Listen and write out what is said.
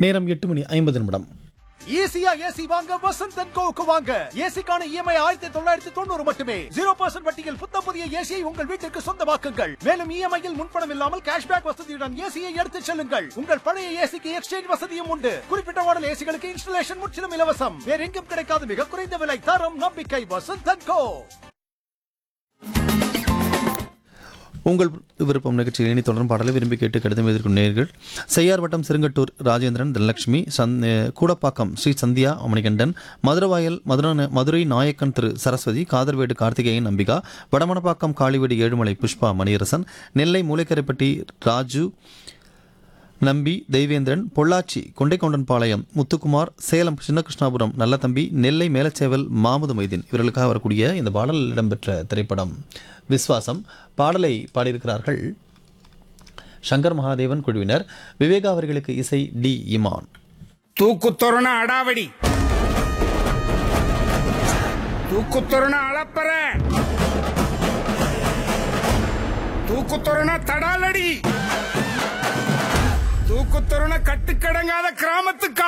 நேரம் எட்டு மணி ஐம்பது நிமிடம் ஈஸியா ஏசி வாங்க வசந்த் அண்ட் கோவுக்கு வாங்க ஏசிக்கான இஎம்ஐ ஆயிரத்தி தொள்ளாயிரத்தி தொண்ணூறு மட்டுமே ஜீரோ பர்சன்ட் வட்டியில் புத்த புதிய ஏசியை உங்கள் வீட்டிற்கு சொந்தமாக்குங்கள் மேலும் இஎம்ஐயில் முன்பணம் இல்லாமல் கேஷ்பேக் வசதியுடன் ஏசியை எடுத்துச் செல்லுங்கள் உங்கள் பழைய ஏசிக்கு எக்ஸ்சேஞ்ச் வசதியும் உண்டு குறிப்பிட்ட மாடல் ஏசிகளுக்கு இன்ஸ்டலேஷன் முற்றிலும் இலவசம் வேற எங்கும் கிடைக்காத மிக குறைந்த விலை தரம் நம்பிக்கை வசந்த் அண்ட் கோ உங்கள் விருப்பம் நிகழ்ச்சியில் இனி தொடரும் பாடலை விரும்பி கேட்டு கடிதம் எதிர்க்கும் நேர்கள் செய்யார் வட்டம் சிறுங்கட்டூர் ராஜேந்திரன் தனலட்சுமி சந் கூடப்பாக்கம் ஸ்ரீ சந்தியா மணிகண்டன் மதுரவாயல் மதுரை மதுரை நாயக்கன் திரு சரஸ்வதி காதர்வேடு கார்த்திகேயன் அம்பிகா வடமணப்பாக்கம் காளிவீடு ஏழுமலை புஷ்பா மணியரசன் நெல்லை மூலைக்கரைப்பட்டி ராஜு நம்பி தெய்வேந்திரன் பொள்ளாச்சி கொண்டைக்கொண்டன்பாளையம் முத்துக்குமார் சேலம் சின்னகிருஷ்ணாபுரம் நல்லதம்பி நெல்லை மேலச்சேவல் மாமுது மைதீன் இவர்களுக்காக வரக்கூடிய இந்த பாடல் இடம்பெற்ற திரைப்படம் விஸ்வாசம் பாடலை பாடியிருக்கிறார்கள் சங்கர் மகாதேவன் குழுவினர் விவேகா அவர்களுக்கு இசை டி இமான் தூக்குத்தொருண அடாவடி தூக்குத்தொருண அளப்பற தூக்குத்தொருண தடாலடி தூக்குத்தொருண கட்டுக்கடங்காத கிராமத்து